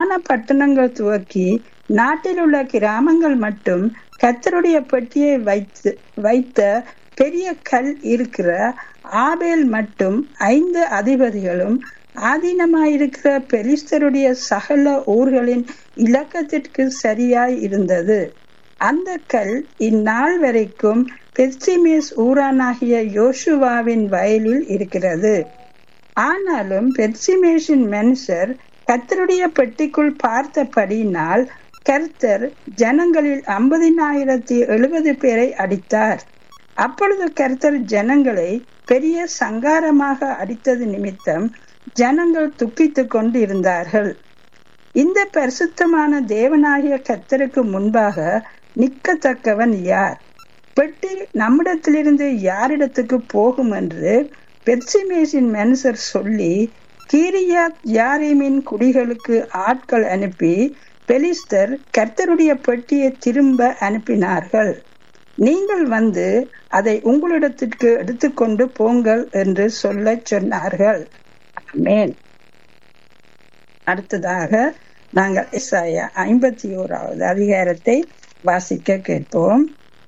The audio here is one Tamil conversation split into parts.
பிரதான பட்டணங்கள் துவக்கி நாட்டில் உள்ள கிராமங்கள் மட்டும் கத்தருடைய பெட்டியை வைத்து வைத்த பெரிய கல் இருக்கிற ஆபேல் மட்டும் ஐந்து அதிபதிகளும் ஆதீனமாயிருக்கிற பெலிஸ்தருடைய சகல ஊர்களின் இலக்கத்திற்கு சரியாய் இருந்தது அந்த கல் இந்நாள் வரைக்கும் பெர்சிமேஸ் ஊரானாகிய யோசுவாவின் வயலில் இருக்கிறது ஆனாலும் பெர்சிமேஷின் மனுஷர் கத்தருடைய பெட்டிக்குள் பார்த்தபடியினால் கர்த்தர் ஜனங்களில் ஐம்பதினாயிரத்தி எழுபது பேரை அடித்தார் அப்பொழுது கர்த்தர் ஜனங்களை பெரிய சங்காரமாக அடித்தது நிமித்தம் ஜனங்கள் துக்கித்துக் கொண்டு இருந்தார்கள் இந்த பரிசுத்தமான தேவனாகிய கர்த்தருக்கு முன்பாக நிற்கத்தக்கவன் யார் பெட்டி நம்மிடத்திலிருந்து யாரிடத்துக்கு போகும் என்று பெர்சிமேசின் மனுஷர் சொல்லி கீரியாத் யாரிமின் குடிகளுக்கு ஆட்கள் அனுப்பி பெலிஸ்தர் கர்த்தருடைய பெட்டியை திரும்ப அனுப்பினார்கள் நீங்கள் வந்து அதை உங்களிடத்திற்கு எடுத்துக்கொண்டு போங்கள் என்று சொல்ல சொன்னார்கள் மேல் அடுத்ததாக நாங்கள் இசாயா ஐம்பத்தி ஓராவது அதிகாரத்தை வாசிக்க கேட்போம்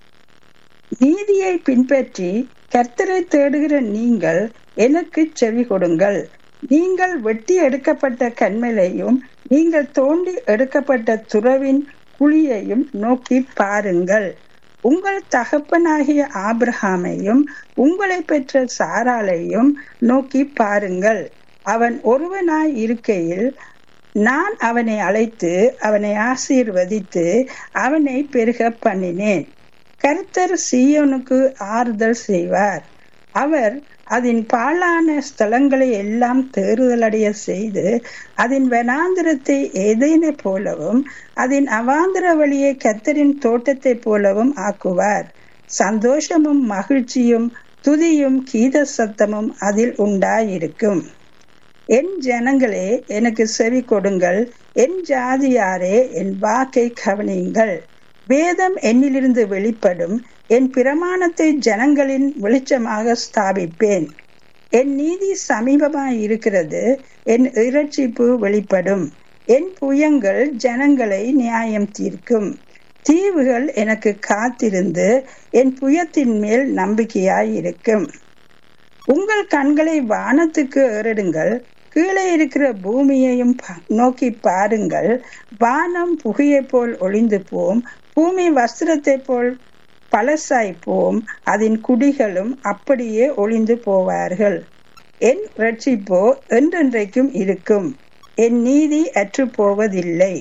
நீதியை பின்பற்றி கர்த்தரை தேடுகிற நீங்கள் எனக்கு செவி கொடுங்கள் நீங்கள் வெட்டி எடுக்கப்பட்ட கண்மலையும் நீங்கள் தோண்டி எடுக்கப்பட்ட துறவின் குழியையும் நோக்கி பாருங்கள் உங்கள் தகப்பனாகிய ஆபிரஹாமையும் உங்களை பெற்ற சாராலையும் நோக்கி பாருங்கள் அவன் ஒருவனாய் இருக்கையில் நான் அவனை அழைத்து அவனை ஆசீர்வதித்து அவனை பெருக பண்ணினேன் கர்த்தர் சீயோனுக்கு ஆறுதல் செய்வார் அவர் அதன் பாழான ஸ்தலங்களை எல்லாம் தேறுதலடைய செய்து அதன் வனாந்திரத்தை ஏதேனை போலவும் அதன் அவாந்திர வழியை கத்தரின் தோட்டத்தை போலவும் ஆக்குவார் சந்தோஷமும் மகிழ்ச்சியும் துதியும் கீத சத்தமும் அதில் உண்டாயிருக்கும் என் ஜனங்களே எனக்கு செவி கொடுங்கள் என் ஜாதியாரே என் வாக்கை கவனியுங்கள் வேதம் என்னிலிருந்து வெளிப்படும் என் பிரமாணத்தை ஜனங்களின் வெளிச்சமாக ஸ்தாபிப்பேன் என் நீதி சமீபமாய் இருக்கிறது என் இறைச்சிப்பு வெளிப்படும் என் புயங்கள் ஜனங்களை நியாயம் தீர்க்கும் தீவுகள் எனக்கு காத்திருந்து என் புயத்தின் மேல் நம்பிக்கையாய் இருக்கும் உங்கள் கண்களை வானத்துக்கு ஏறிடுங்கள் கீழே இருக்கிற பூமியையும் நோக்கி பாருங்கள் வானம் புகையை போல் ஒளிந்து போம் பூமி வஸ்திரத்தை போல் பழசாய் போம் அதன் குடிகளும் அப்படியே ஒளிந்து போவார்கள் என் ரட்சிப்போ என்றென்றைக்கும் இருக்கும் என் நீதி அற்று போவதில்லை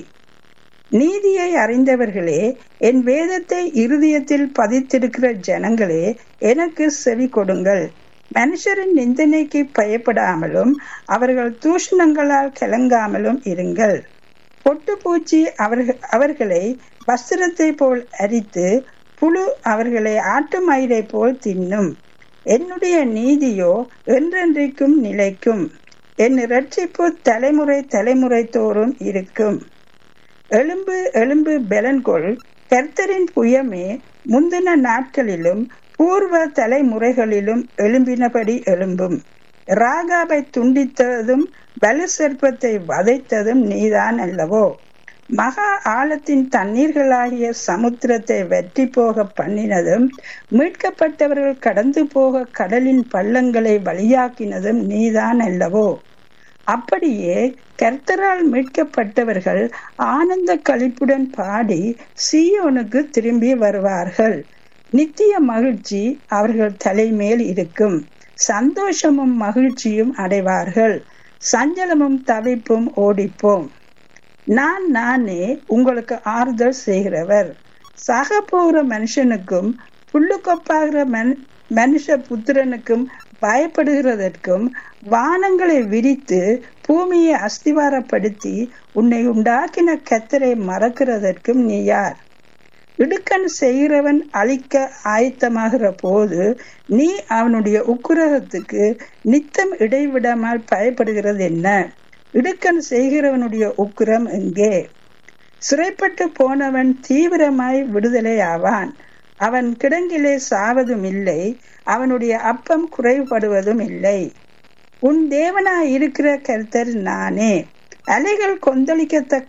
நீதியை அறிந்தவர்களே என் வேதத்தை இருதயத்தில் பதித்திருக்கிற ஜனங்களே எனக்கு செவி கொடுங்கள் மனுஷரின் நிந்தனைக்கு பயப்படாமலும் அவர்கள் தூஷணங்களால் கலங்காமலும் இருங்கள் பொட்டுப்பூச்சி அவர்கள் அவர்களை வஸ்திரத்தை போல் அரித்து புழு அவர்களை ஆட்டு மயிரை போல் தின்னும் என்னுடைய நீதியோ என்றென்றைக்கும் நிலைக்கும் என் இரட்சிப்பு தலைமுறை தலைமுறை தோறும் இருக்கும் எலும்பு எலும்பு பெலன்கொள் கர்த்தரின் புயமே முந்தின நாட்களிலும் பூர்வ தலைமுறைகளிலும் எழும்பினபடி எழும்பும் ராகாவை துண்டித்ததும் பலு சர்ப்பத்தை வதைத்ததும் நீதான் அல்லவோ மகா ஆழத்தின் தண்ணீர்களாகிய சமுத்திரத்தை வெற்றி போக பண்ணினதும் மீட்கப்பட்டவர்கள் கடந்து போக கடலின் பள்ளங்களை வழியாக்கினதும் நீதான் அல்லவோ அப்படியே கர்த்தரால் மீட்கப்பட்டவர்கள் ஆனந்த கழிப்புடன் பாடி சீயோனுக்கு திரும்பி வருவார்கள் நித்திய மகிழ்ச்சி அவர்கள் தலைமேல் இருக்கும் சந்தோஷமும் மகிழ்ச்சியும் அடைவார்கள் சஞ்சலமும் தவிப்பும் ஓடிப்போம் நான் நானே உங்களுக்கு ஆறுதல் செய்கிறவர் சக போகிற மனுஷனுக்கும் புல்லு கொப்பாகிற மன் மனுஷ புத்திரனுக்கும் பயப்படுகிறதற்கும் வானங்களை விரித்து பூமியை அஸ்திவாரப்படுத்தி உன்னை உண்டாக்கின கத்தரை மறக்கிறதற்கும் நீ யார் இடுக்கன் செய்கிறவன் அழிக்க ஆயத்தமாகிற போது நீ அவனுடைய உக்குரகத்துக்கு நித்தம் இடைவிடாமல் பயப்படுகிறது என்ன இடுக்கன் செய்கிறவனுடைய உக்குரம் எங்கே சிறைப்பட்டு போனவன் தீவிரமாய் விடுதலை ஆவான் அவன் கிடங்கிலே சாவதும் இல்லை அவனுடைய அப்பம் குறைபடுவதும் இல்லை உன் தேவனாய் இருக்கிற கர்த்தர் நானே அலைகள் கொந்தளிக்கத்தக்க